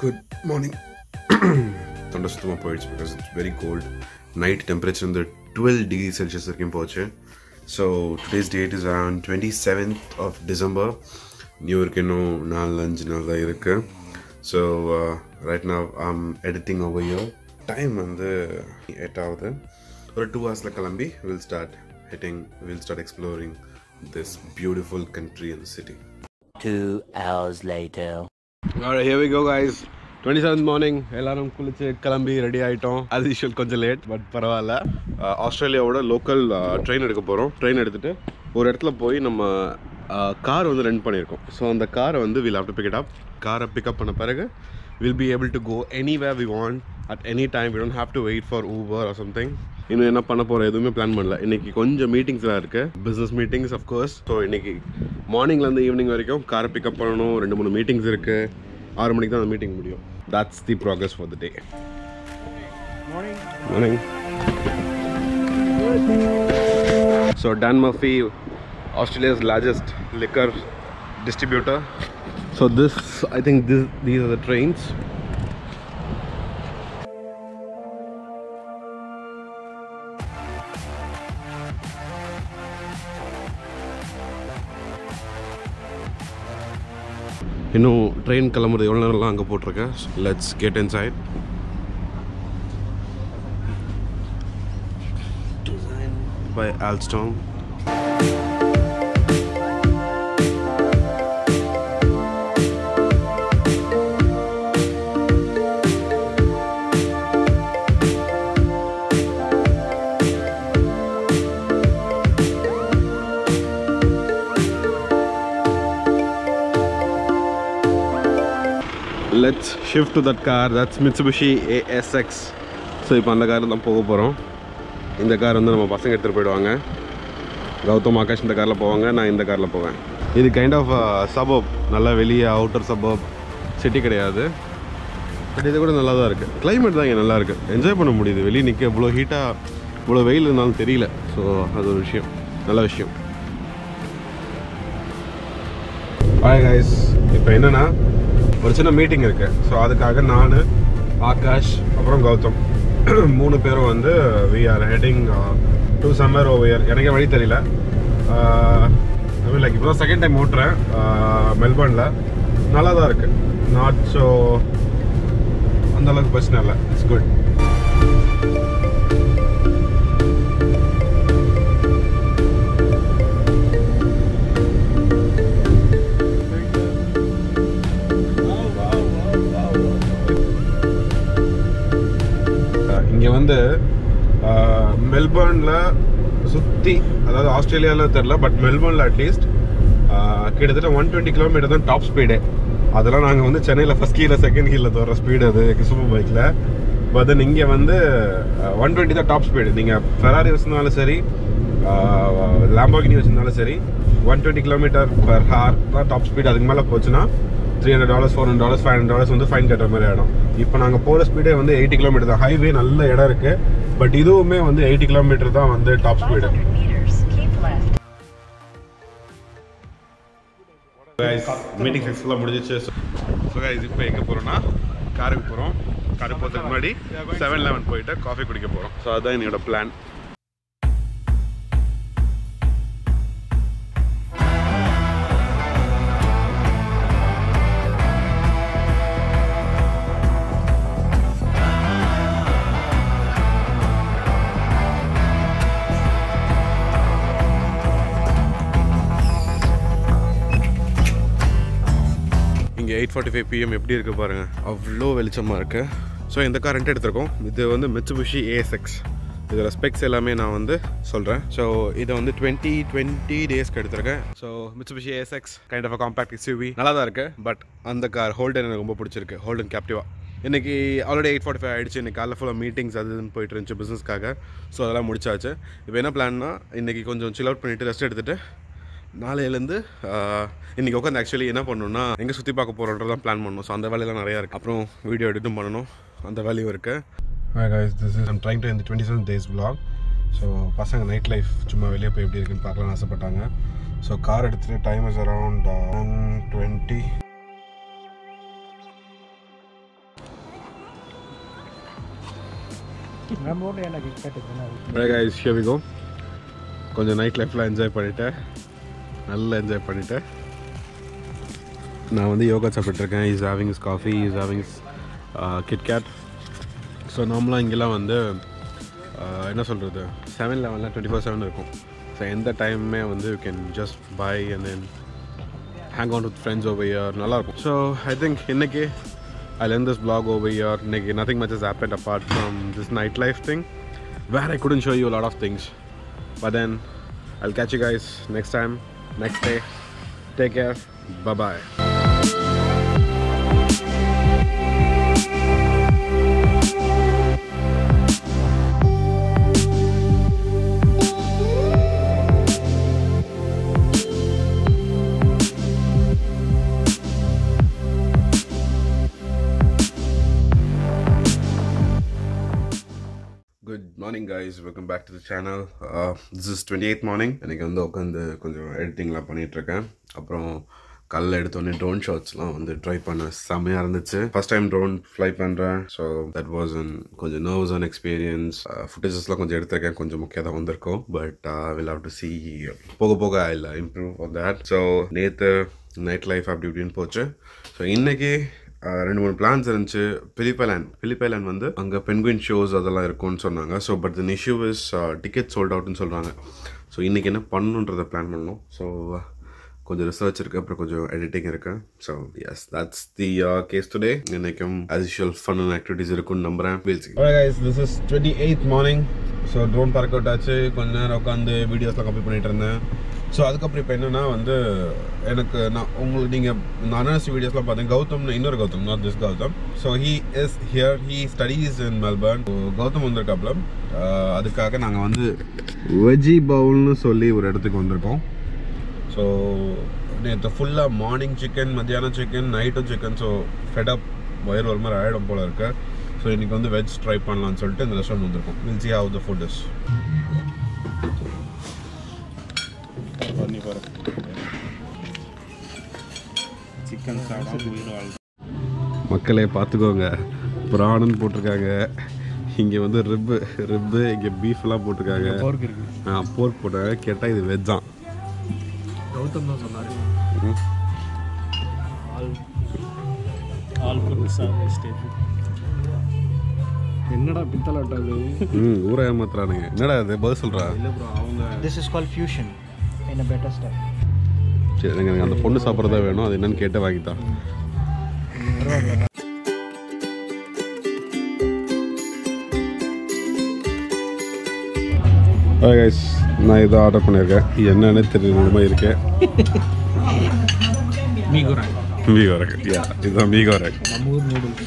Good morning தொண்டை சுத்தமாக போயிடுச்சு because it's very cold night temperature வந்து டுவெல் டிகிரி செல்சியஸ் வரைக்கும் போச்சு so today's date is around twenty seventh of December new இயர்க்கு இன்னும் நாலு அஞ்சு நாள் தான் இருக்குது ஸோ ரைட் நான் ஆம் எடிட்டிங் ஓவர் இயர் டைம் வந்து எட் ஆகுது ஒரு டூ ஹவர்ஸில் கிளம்பி will start heading will start exploring this beautiful country and city Two hours later. Alright, here we go guys. 27th morning எல்லாரும் குளிச்சு கிளம்பி ரெடி ஆகிட்டோம் அது யூஷுவல் கொஞ்சம் லேட் பட் பரவாயில்ல அஹ், ஆஸ்திரேலியாவோட லோக்கல் ட்ரெயின் எடுக்க போகிறோம் ட்ரெயின் எடுத்துகிட்டு ஒரு இடத்துல போய் நம்ம கார் வந்து ரெண்ட் பண்ணியிருக்கோம் ஸோ அந்த காரை வந்து will have to pick it up காரை பிக்கப் பண்ண பிறகு will be able to go anywhere we want at any time we don't have to wait for Uber or something இன்னும் என்ன பண்ண போகிறோம் எதுவுமே பிளான் பண்ணல இன்னைக்கு கொஞ்சம் மீட்டிங்ஸ்லாம் இருக்குது பிஸ்னஸ் மீட்டிங்ஸ் அஃப்கோர்ஸ் ஸோ இன்னைக்கு மார்னிங்லேருந்து ஈவினிங் வரைக்கும் காரை பிக்கப் பண்ணணும் ரெண்டு மூணு மீட்டிங்ஸ் இருக்குது ஆறு மணிக்கு தான் அந்த மீட்டிங் முடியும் that's the progress for the day morning so Don Murphy Australia's largest liquor distributor so this I think this these are the trains இன்னும் ட்ரெயின் கிளம்புறது எவ்வளோ நேரம்லாம் அங்கே போட்டிருக்கேன் let's get inside by Alstom let's shift to that car that's Mitsubishi ASX so இப்போ அந்த காரில் தான் போக போகிறோம் இந்த கார் வந்து நம்ம பசங்க எடுத்துகிட்டு போயிடுவாங்க கௌதம் ஆகாஷ் இந்த காரில் போவாங்க நான் இந்த காரில் போவேன் இது கைண்ட் ஆஃப் சபப் நல்லா வெளியே அவுட்டர் சபப் சிட்டி கிடையாது பட் இது கூட நல்லா தான் இருக்குது கிளைமேட் தான் இங்கே நல்லா இருக்குது என்ஜாய் பண்ண முடியுது வெளியே நிற்க இவ்வளோ ஹீட்டாக இவ்வளோ வெயில் இருந்தாலும் தெரியல ஸோ அது ஒரு விஷயம் நல்ல விஷயம் ஹாய் கைஸ் இப்போ என்னன்னா ஒரு சின்ன மீட்டிங் இருக்கு ஸோ அதுக்காக நான் ஆகாஷ் அப்புறம் கௌதம் மூணு பேரும் வந்து we are heading to summer over எனக்கே வழி தெரியல லைக் இப்போ தான் செகண்ட் டைம் ஓட்டுறேன் மெல்பர்னில் நல்லா தான் இருக்கு நாட் ஸோ அந்த அளவுக்கு பிரச்சனை இல்லை இட்ஸ் குட் இங்கே வந்து மெல்பர்னில் சுற்றி அதாவது ஆஸ்திரேலியாவில் தெரில பட் மெல்பர்னில் அட்லீஸ்ட் கிட்டத்தட்ட ஒன் டுவெண்ட்டி கிலோமீட்டர் தான் டாப் ஸ்பீடு அதெல்லாம் நாங்கள் வந்து சென்னையில் ஃபஸ்ட் கீழே செகண்ட் கீழில் தோற ஸ்பீடு அது சூப்பர் பைக்கில் பட் தென் இங்கே வந்து ஒன் டுவெண்ட்டி தான் டாப் ஸ்பீடு நீங்கள் ஃபெராரி வச்சிருந்தாலும் சரி லாம்போகினி வச்சிருந்தாலும் சரி one twenty kilometre per hour தான் டாப் ஸ்பீடு அதுக்கு மேலே போச்சுன்னா three hundred dollars four hundred dollars five hundred dollars வந்து ஃபைன் கட்டுற மாதிரி ஆகிடும் இப்போ நாங்கள் போகிற ஸ்பீடே வந்து எயிட்டி கிலோமீட்டர் தான் ஹைவே நல்ல இடம் இருக்குது பட் இதுவுமே வந்து எயிட்டி கிலோமீட்டர் தான் வந்து top speed 500 meters, keep left. Meeting சக்ஸஸ்ஃபுல்லாக முடிஞ்சிச்சு ஸோ கைஸ் இப்போ எங்கே போகிறோன்னா காருக்கு போகிறோம் காருக்கு போகிறதுக்கு முன்னாடி செவன் லெவன் போயிட்டு காஃபி குடிக்க போகிறோம் ஸோ அதுதான் என்னோட பிளான் இங்கே எயிட் ஃபார்ட்டி ஃபைவ் பிஎம் எப்படி இருக்குது பாருங்கள் அவ்வளோ வெளிச்சமாக இருக்குது ஸோ இந்த கார் ரெண்ட் எடுத்திருக்கோம் இது வந்து மிட்சுபிஷி ஏஎஸ்எக்ஸ் இதோட ஸ்பெக்ஸ் எல்லாமே நான் வந்து சொல்கிறேன் ஸோ இதை வந்து டுவெண்ட்டி டுவெண்ட்டி டேஸ்க்கு எடுத்திருக்கேன் so Mitsubishi ASX kind of compact XUV நல்லா தான் இருக்குது பட் அந்த கார் ஹோல்டன் எனக்கு ரொம்ப பிடிச்சிருக்கு ஹோல்டன் கேப்டிவா இன்றைக்கி ஆல்ரெடி எயிட் ஃபார்ட்டி ஃபைவ் ஆகிடுச்சு இன்றைக்கி காலைல ஃபுல்லாக மீட்டிங்ஸ் அது இதுன்னு போயிட்டு இருந்துச்சு பிஸ்னஸ்க்காக ஸோ அதெல்லாம் முடிச்சாச்சு இப்போ என்ன பிளான்னா இன்றைக்கி கொஞ்சம் சில் அவுட் பண்ணிவிட்டு ரெஸ்ட் எடுத்துகிட்டு நாளையிலேருந்து இன்றைக்கி உட்காந்து ஆக்சுவலி என்ன பண்ணணும்னா எங்கே சுற்றி பார்க்க போகிறோன்றதான் பிளான் பண்ணணும் ஸோ அந்த வேலையெல்லாம் நிறையா இருக்குது அப்புறம் வீடியோ எடிட்டும் பண்ணணும் அந்த வேலையும் இருக்குது hi guys this is I'm trying to இந்த twenty seven days vlog so பசங்க நைட் லைஃப் சும்மா வெளியே போய் எப்படி இருக்குன்னு பார்க்கலாம்னு ஆசைப்பட்டாங்க ஸோ கார் எடுத்துகிட்டு time is around one twenty நம்மளோட எனக்கு கேட்டுக்கணும் Right guys, here we go. கொஞ்சம் நைட் லைஃப்லாம் என்ஜாய் பண்ணிட்டேன் நல்லா என்ஜாய் பண்ணிட்டேன் நான் வந்து யோகா சாப்பிட்ருக்கேன் is having is coffee is having is KitKat so நார்மலாக இங்கெல்லாம் வந்து uh, என்ன சொல்கிறது செவன் லெவனில் டுவெண்ட்டி ஃபோர் செவன் இருக்கும் ஸோ எந்த டைமுமே வந்து you can just buy and then hang on with friends over year நல்லாயிருக்கும் ஸோ ஐ திங்க் இன்னைக்கு I lend this blog over year இன்னைக்கு nothing much is happen apart from this night life thing where I couldn't show you a lot of things. But then I'll catch you guys next time, next day. Take care. Bye bye. Good morning guys welcome back to the channel this is twenty eight morning எனக்கு வந்து உட்காந்து கொஞ்சம் எடிட்டிங்லாம் பண்ணிகிட்ருக்கேன் அப்புறம் காலைல எடுத்தோடனே drone ஷாட்ஸ்லாம் வந்து try பண்ண செம்மையாக இருந்துச்சு ஃபர்ஸ்ட் டைம் ட்ரோன் ஃப்ளை பண்ணுறேன் ஸோ தட் வாஸ் அன் கொஞ்சம் நர்வஸ் ஆன் எக்ஸ்பீரியன்ஸ் ஃபுட்டேஜஸ்லாம் கொஞ்சம் எடுத்திருக்கேன் கொஞ்சம் முக்கியம் தான் வந்திருக்கும் but will have to see போக போக இல்லை இம்ப்ரூவ் ஆன் தேட் ஸோ நேற்று நைட் லைஃப் அப்படி இப்படின்னு போச்சு ஸோ இன்னைக்கு ஆஹ் ரெண்டு மூணு பிளான்ஸ் இருந்துச்சு பிலிப்பைலேண்ட் பிலிப்பைலேண்ட் வந்து அங்கே பென்குயின் ஷோஸ் அதெல்லாம் இருக்கும்னு சொன்னாங்க so but the issue is ticket sold அவுட்னு சொல்கிறாங்க ஸோ இன்றைக்கி என்ன பண்ணணுன்றதை பிளான் பண்ணோம் ஸோ கொஞ்சம் ரிசர்ச் இருக்குது அப்புறம் கொஞ்சம் எடிட்டிங் இருக்குது so yes that's the case today இன்னைக்கும் as usual fun and activities இருக்கும்னு நம்புகிறேன் guys this is twenty eight morning so drone park out ஆச்சு கொஞ்ச நேரம் உட்காந்து வீடியோஸ்லாம் கம்ப்ளீட் பண்ணிட்டு இருந்தேன் ஸோ அதுக்கப்புறம் இப்போ என்னன்னா வந்து எனக்கு நான் உங்களுக்கு நீங்கள் இந்த அனாசி வீடியோஸ்லாம் பார்த்தேன் கௌதம் இன்னொரு Gautham not this Gautham so he is here he studies in Melbourne Gautham வந்திருக்காப்ல ஆஹ் அதுக்காக நாங்கள் வந்து வெஜி பவுல்னு சொல்லி ஒரு இடத்துக்கு வந்திருக்கோம் ஸோ நேற்று ஃபுல்லாக மார்னிங் சிக்கன் மத்தியானம் சிக்கன் நைட்டும் சிக்கன் ஸோ ஃபெடப் வயிறு ஒரு மாதிரி ஆயிடும் போல இருக்கு ஸோ இன்னைக்கு வந்து வெஜ் ட்ரை பண்ணலாம்னு சொல்லிட்டு இந்த ரெஸ்டாரண்ட் வந்திருக்கோம் will see how the food is பண்ணி பாரு சிக்கன் சாப்பிடாம உயிர் வாழ் மக்களே பார்த்துக்கோங்க பிராணன் போட்டிருக்காங்க இங்கே வந்து ரிப்பு ரிப்பு இங்கே பீஃப்லாம் போட்டிருக்காங்க போர்க்கு இருக்கு ஆ போர்க் போட்டாங்க கேட்டால் இது வெஜ் தான் கௌதம் தான் சொன்னாரு ஆல் ஸ்டேட் என்னடா பித்தலாட்டம் அது ம் ஊரை ஏமாத்துறானுங்க என்னடா இது பதில் சொல்கிறா இல்லை ப்ரோ அவங்க this is call fusion in a better style சரி எனக்கு எனக்கு அந்த பொண்ணு சாப்பிட்றதா வேணும் அது என்னன்னு கேட்டு வாங்கித்தான் கைஸ் நான் இதை ஆர்டர் பண்ணியிருக்கேன் இது என்னன்னு தெரியல மாதிரி இருக்கேன் மீகுரன் மீகோரக் யா இதுதான் மீகோரக் நம்ம ஊர் நூடுல்ஸ்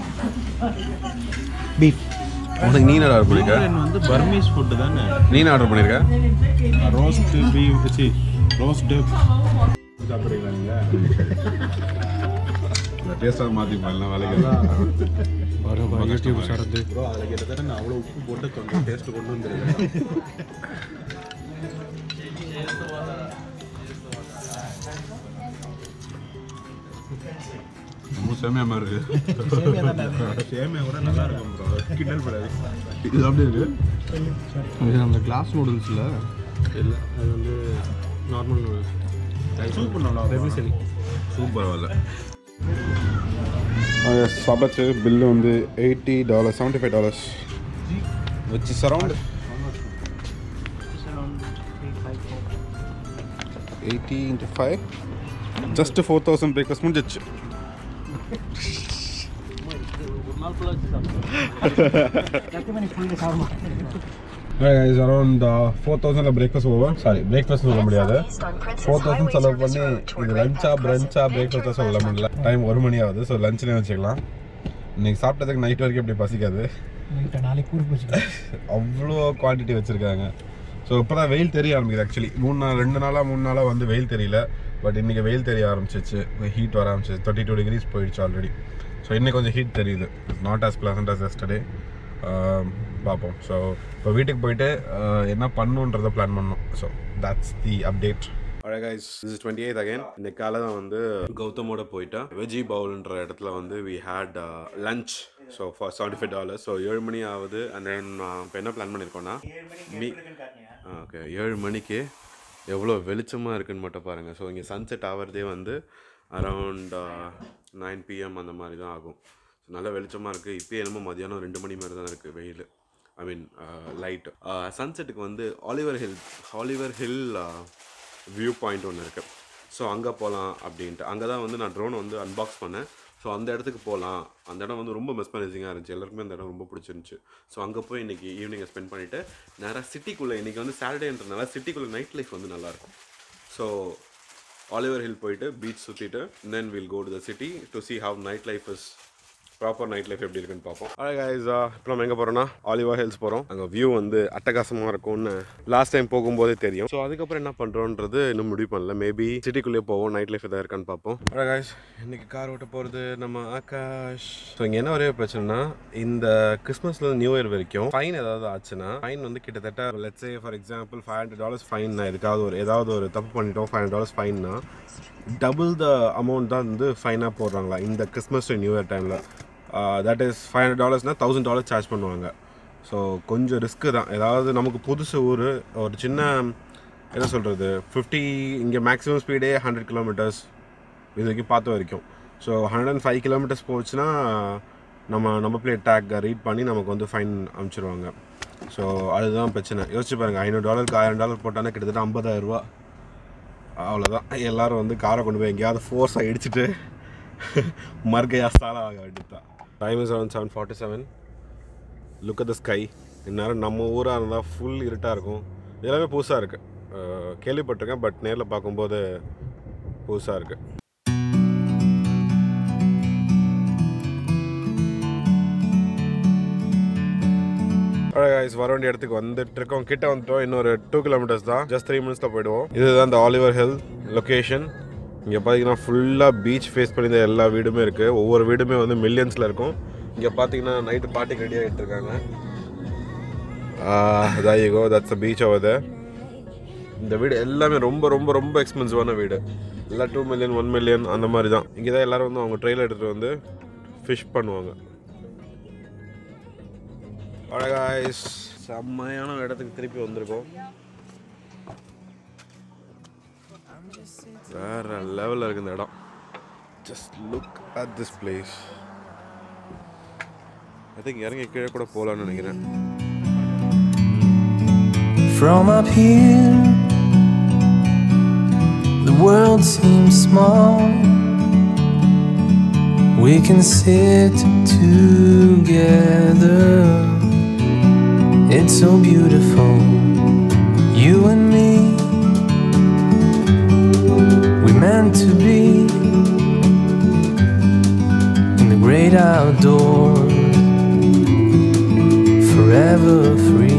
பீஃப் உனக்கு நீ என்ன ஆர்டர் பண்ணியிருக்க மீகுரன் வந்து பர்மீஸ் ஃபுட்டு தானே நீ என்ன ஆர்டர் பண்ணியிருக்க ரோஸ்ட் பீஃப் சி ரோஸ்ட் சாப்பிட்றீங்களா நீங்கள் டேஸ்ட்டாக மாற்றி பண்ணலாம் வேலைக்கு யூடியூப் சார்ந்து ப்ரோ அதில் கிட்டத்தட்ட நான் அவ்வளோ உப்பு போட்டு கொஞ்சம் டேஸ்ட் கொண்டு வந்துருக்கேன் ரொம்ப செம்மையாக மாதிரி இருக்கு சேமியா கூட நல்லா இருக்கும் ப்ரோ கிண்டல் படாது இது அப்படி இருக்கு இது நம்ம கிளாஸ் நூடுல்ஸில் இல்லை அது வந்து நார்மல் நூடுல்ஸ் சூப் நல்லா சரி சூப்பர் வரல சாப்பிட்டாச்சு பில்லு வந்து eighty dollars seventy five dollars which is around eighty into five just four thousand breakfast முடிஞ்சிச்சு guys அரௌண்ட் ஃபோர் தௌசண்ட்ல பிரேக்ஃபாஸ்ட் ஓவர் சாரி பிரேக்ஃபாஸ்ட் சொல்ல முடியாது ஃபோர் தௌசண்ட் செலவு பண்ணி இது லஞ்சா பிரஞ்சா பிரேக்ஃபாஸ்ட்டாக சொல்ல முடியல டைம் ஒரு மணி ஆகுது ஸோ லஞ்ச்னே வச்சுக்கலாம் இன்னைக்கு சாப்பிட்டதுக்கு நைட் வரைக்கும் எப்படி பசிக்காது நாளைக்கு ஊருக்கு போச்சு அவ்வளோ குவான்டிட்டி வச்சுருக்காங்க ஸோ இப்போ தான் வெயில் தெரிய ஆரம்பிக்குது ஆக்சுவலி மூணு நாள் ரெண்டு நாளாக மூணு நாளாக வந்து வெயில் தெரியல பட் இன்றைக்கி வெயில் தெரிய ஆரம்பிச்சிச்சு ஹீட் வர ஆரம்பிச்சிச்சு தேர்ட்டி டூ டிகிரிஸ் போயிடுச்சு ஆல்ரெடி ஸோ இன்னைக்கு கொஞ்சம் ஹீட் தெரியுது not as pleasant as yesterday பார்ப்போம் ஸோ இப்போ வீட்டுக்கு போயிட்டு ஆஹ், என்ன பண்ணணுன்றதை பிளான் பண்ணோம் so that's the update Alright guys, this is 28th again. இன்னைக்கு காலை தான் வந்து கௌதமோட போயிட்டேன் வெஜி பவுல்ன்ற இடத்துல வந்து we had lunch so for seventy five dollars so ஏழு மணி ஆகுது அண்ட் தென் இப்போ என்ன பிளான் பண்ணியிருக்கோன்னா மீ ஓகே ஏழு மணிக்கு எவ்வளோ வெளிச்சமாக இருக்குன்னு மட்டும் பாருங்கள் ஸோ இங்கே சன்செட் ஆகிறதே வந்து அரவுண்ட் நைன் பிஎம் அந்த மாதிரி தான் ஆகும் ஸோ நல்லா வெளிச்சமாக இருக்குது இப்போ என்னமோ மதியானம் ரெண்டு மணி மாதிரி தான் இருக்குது வெயில் ஐ மீன் லைட் சன்செட்டுக்கு வந்து Oliver Hill Oliver Hill view point ஒன்று இருக்குது ஸோ அங்கே போகலாம் அப்படின்ட்டு அங்கே தான் வந்து நான் ட்ரோன் வந்து அன்பாக்ஸ் பண்ணேன் ஸோ அந்த இடத்துக்கு போகலாம் அந்த இடம் வந்து ரொம்ப மெஸ்மரைசிங்காக இருந்துச்சு எல்லாருக்குமே அந்த இடம் ரொம்ப பிடிச்சிருந்துச்சு ஸோ அங்கே போய் இன்றைக்கி ஈவினிங்கை ஸ்பெண்ட் பண்ணிவிட்டு நேராக சிட்டிக்குள்ளே இன்றைக்கி வந்து சாட்டர்டேன்றனால சிட்டிக்குள்ளே நைட் லைஃப் வந்து நல்லாயிருக்கும் ஸோ ஆலிவர் ஹில் போயிட்டு பீச் சுற்றிட்டு then will go to the city to see how night life is proper night life எப்படி இருக்குன்னு பார்ப்போம் அழகா guys, uh, இப்போ நம்ம எங்கே போகிறோம்னா ஆலிவர் ஹில்ஸ் போகிறோம் அங்கே வியூ வந்து அட்டகாசமாக இருக்கும்னு லாஸ்ட் டைம் போகும்போதே தெரியும் ஸோ அதுக்கப்புறம் என்ன பண்ணுறோன்றது இன்னும் முடிவு பண்ணல மேபி சிட்டிக்குள்ளேயே போவோம் நைட் லைஃப் எதாவது இருக்கான்னு பார்ப்போம் அழகா guys, இன்னைக்கு கார் ஓட்ட போகிறது நம்ம ஆகாஷ் ஸோ இங்கே என்ன ஒரே பிரச்சனைனா இந்த கிறிஸ்மஸ்ல நியூ இயர் வரைக்கும் ஃபைன் ஏதாவது ஆச்சுன்னா ஃபைன் வந்து கிட்டத்தட்ட let's say for example five hundred dollars fine எதுக்காவது ஒரு ஏதாவது ஒரு தப்பு பண்ணிட்டோம் ஃபைவ் ஹண்ட்ரட் டாலர்ஸ் ஃபைன்னா டபுள் த அமௌண்ட் தான் வந்து ஃபைனாக போடுறாங்களா இந்த கிறிஸ்மஸ் நியூ இயர் டைமில் தட் இஸ் ஃபைவ் ஹண்ட்ரட் டாலர்ஸ்னால் தௌசண்ட் டாலர்ஸ் சார்ஜ் பண்ணுவாங்க ஸோ கொஞ்சம் ரிஸ்க்கு தான் ஏதாவது நமக்கு புதுசு ஊர் ஒரு சின்ன என்ன சொல்கிறது ஃபிஃப்டி இங்கே மேக்ஸிமம் ஸ்பீடே ஹண்ட்ரட் கிலோமீட்டர்ஸ் இது வரைக்கும் பார்த்த வரைக்கும் so hundred and five kilometres போச்சுன்னா நம்ம நம்ம பிளேட் டேக் ரீட் பண்ணி நமக்கு வந்து ஃபைன் அனுப்பிச்சிருவாங்க ஸோ அதுதான் பிரச்சனை யோசிச்சு பாருங்கள் ஐநூறு டாலருக்கு ஆயிரம் டாலர் போட்டாலே கிட்டத்தட்ட ஐம்பதாயிரம் ரூபா அவ்வளோதான் எல்லாரும் வந்து காரை கொண்டு போய் எங்கேயாவது ஃபோர்ஸாக இடிச்சிட்டு மர்கையா ஸ்தால ஆக வேண்டியதுதான் time is seven seven forty seven look at the sky இந்நேரம் நம்ம ஊராக இருந்தால் ஃபுல் இருட்டாக இருக்கும் எல்லாமே புதுசாக இருக்குது கேள்விப்பட்டிருக்கேன் பட் நேரில் பார்க்கும்போது புதுசாக இருக்குது கைஸ் வர வேண்டிய இடத்துக்கு வந்துட்டு இருக்கோம் கிட்ட வந்துட்டோம் இன்னொரு டூ கிலோமீட்டர்ஸ் தான் ஜஸ்ட் த்ரீ மினிட்ஸில் போயிடுவோம் இதுதான் இந்த ஆலிவர் ஹில் லொக்கேஷன் இங்கே பார்த்தீங்கன்னா ஃபுல்லாக பீச் ஃபேஸ் பண்ணி இந்த எல்லா வீடுமே இருக்குது ஒவ்வொரு வீடுமே வந்து மில்லியன்ஸில் இருக்கும் இங்கே பார்த்தீங்கன்னா நைட்டு பார்ட்டிக்கு ரெடி ஆகிட்டு இருக்காங்க தாயிகோ தட்ஸ் அ பீச் ஆகுது இந்த வீடு எல்லாமே ரொம்ப ரொம்ப ரொம்ப எக்ஸ்பென்சிவான வீடு எல்லாம் டூ மில்லியன் ஒன் மில்லியன் அந்த மாதிரி தான் இங்கே தான் எல்லோரும் வந்து அவங்க ட்ரெயிலர் எடுத்துகிட்டு வந்து ஃபிஷ் பண்ணுவாங்க அழகாய்ஸ் செம்மையான இடத்துக்கு திருப்பி வந்திருக்கோம் வேற லெவலில் இருக்கு இந்த இடம் just look at this place I think இறங்கி கீழே கூட போகலான்னு நினைக்கிறேன் From up here, the world seems small. We can sit together. It's so beautiful, you and me. We meant to be in the great outdoors, forever free.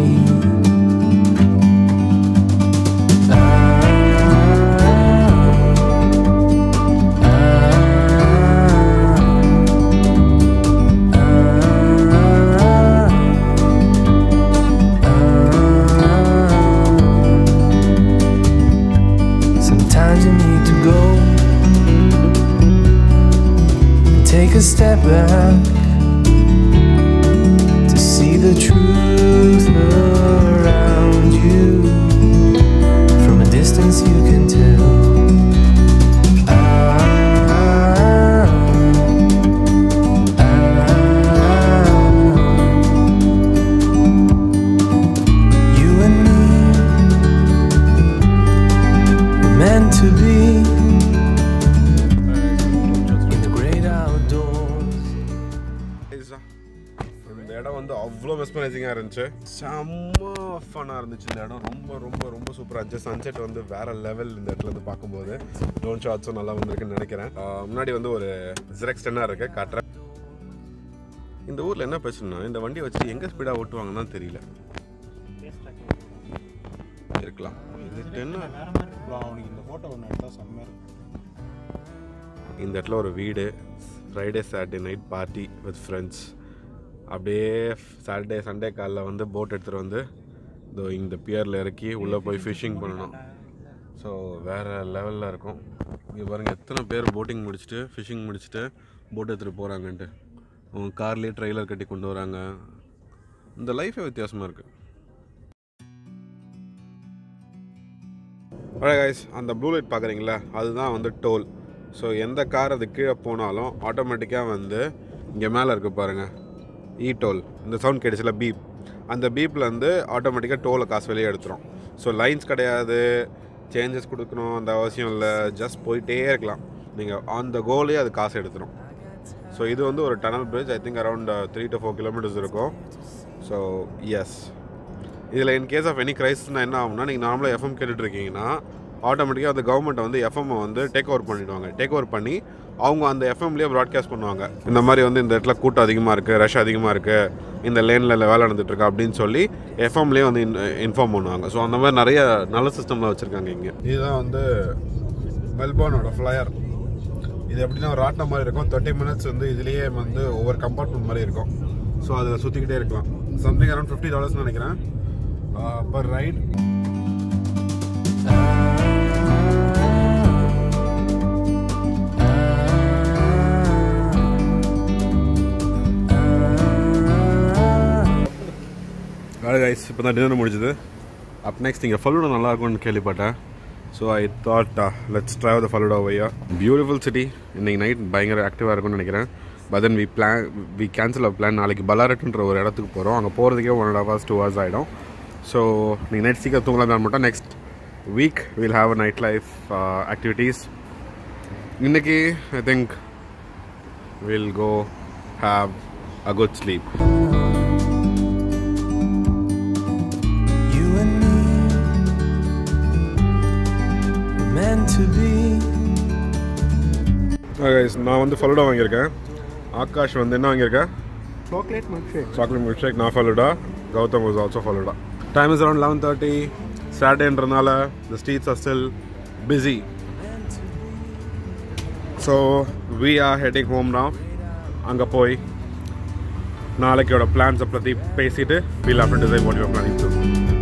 Sometimes you need to go and take a step back to see the truth around you. From a distance, you can tell. Ah, ah. You and me were meant to be in the great outdoors. இந்த இடம் வந்து அவ்வளோ மெஸ்மரைசிங்காக இருந்துச்சு செம்ம ஃபன்னாக இருந்துச்சு இந்த இடம் ரொம்ப ரொம்ப ரொம்ப சூப்பராக இருந்துச்சு சன்செட் வந்து வேற லெவல் இந்த இடத்துல இருந்து பார்க்கும்போது ட்ரோன் ஷாட்ஸும் நல்லா வந்திருக்குன்னு நினைக்கிறேன் ஆஹ் முன்னாடி வந்து ஒரு ஜெரெக்ஸ் டென்னாக இருக்கு காட்டுறேன் இந்த ஊரில் என்ன பிரச்சனைனா இந்த வண்டியை வச்சுட்டு எங்கே ஸ்பீடாக ஓட்டுவாங்கன்னு தான் தெரியல இருக்கலாம் இது டென்னா அவனுக்கு இந்த ஃபோட்டோ ஒன்று எடுத்தால் செம்மையாக இருக்கும் இந்த இடத்துல ஒரு வீடு Friday Saturday night party with friends அப்படியே சாட்டர்டே சண்டே காலைல வந்து போட் எடுத்துகிட்டு வந்து இதோ இந்த பியரில் இறக்கி உள்ளே போய் ஃபிஷ்ஷிங் பண்ணணும் ஸோ வேறு லெவலில் இருக்கும் இங்கே பாருங்கள் எத்தனை பேர் போட்டிங் முடிச்சுட்டு ஃபிஷ்ஷிங் முடிச்சுட்டு போட் எடுத்துகிட்டு போகிறாங்கன்ட்டு அவங்க கார்லேயே ட்ரெய்லர் கட்டி கொண்டு வராங்க இந்த லைஃபே வித்தியாசமாக இருக்குது கைஸ் அந்த ப்ளூ லைட் பார்க்குறீங்களா அதுதான் வந்து டோல் ஸோ எந்த கார் அது கீழே போனாலும் ஆட்டோமேட்டிக்காக வந்து இங்கே மேலே இருக்கு பாருங்கள் இ டோல் இந்த சவுண்ட் கிடைச்சில பீப் அந்த பீப்பில் வந்து ஆட்டோமேட்டிக்காக டோலை காசு வெளியே எடுத்துரும் ஸோ லைன்ஸ் கிடையாது சேஞ்சஸ் கொடுக்கணும் அந்த அவசியம் இல்லை ஜஸ்ட் போயிட்டே இருக்கலாம் நீங்கள் ஆன் த கோலே அது காசு எடுத்துரும் ஸோ இது வந்து ஒரு tunnel bridge I think around three to four kilometres இருக்கும் ஸோ எஸ் இதில் இன் கேஸ் ஆஃப் எனி கிரைசிஸ்னால் என்ன ஆகும்னா நீங்கள் நார்மலாக எஃப்எம் கேட்டுட்ருக்கீங்கன்னா ஆட்டோமேட்டிக்காக அந்த கவர்மெண்ட் வந்து எஃப்எம் வந்து டேக் ஓவர் பண்ணிடுவாங்க டேக் ஓவர் பண்ணி அவங்க அந்த எஃப்எம்லேயே ப்ராட்காஸ்ட் பண்ணுவாங்க இந்த மாதிரி வந்து இந்த இடத்துல கூட்டம் அதிகமாக இருக்குது ரஷ் அதிகமாக இருக்குது இந்த லேனில் வேலை நடந்துட்டுருக்கு அப்படின்னு சொல்லி எஃப்எம்லேயே வந்து இன்ஃபார்ம் பண்ணுவாங்க ஸோ அந்த மாதிரி நிறைய நல்ல சிஸ்டம்லாம் வச்சுருக்காங்க இங்கே இதுதான் வந்து மெல்போர்னோட ஃப்ளையர் இது எப்படின்னா ஒரு ராட்டினம் மாதிரி இருக்கும் தேர்ட்டி மினிட்ஸ் வந்து இதுலேயே வந்து ஒவ்வொரு கம்பார்ட்மெண்ட் மாதிரி இருக்கும் ஸோ அதில் சுற்றிக்கிட்டே இருக்கலாம் சம்திங் அரௌண்ட் ஃபிஃப்டி டாலர்ஸ்னு நினைக்கிறேன் பர் ரைட் கைஸ் இப்போ தான் டின்னர் முடிஞ்சது அப் நெக்ஸ்ட் இங்கே ஃபலூடா நல்லா இருக்கும்னு கேள்விப்பட்டேன் so I thought let's try the falooda ஒய்யா பியூட்டிஃபுல் சிட்டி இன்னைக்கு நைட் பயங்கர ஆக்டிவாக இருக்கும்னு நினைக்கிறேன் but then we plan we cancel a plan நாளைக்கு பலாரட்டுன்ற ஒரு இடத்துக்கு போகிறோம் அங்கே போகிறதுக்கே one and hours two hours ஆகிடும் ஸோ நீங்கள் நைட் சீக்கிரம் தூங்கலாம் தான் மட்டும் next week will have a night life activities இன்னைக்கு I think will go have a good sleep You and me were meant to be. Guys நான் வந்து ஃபலூடா வாங்கியிருக்கேன் ஆகாஷ் வந்து என்ன வாங்கியிருக்கேன் chocolate milk shake chocolate milk shake நான் falooda Gautham was also falooda time is around eleven thirty சாட்டர்டேன்றனால the streets are still busy so we are heading home now அங்கே போய் நாளைக்கோட பிளான்ஸை பற்றி பேசிட்டு we'll of design what you're planning to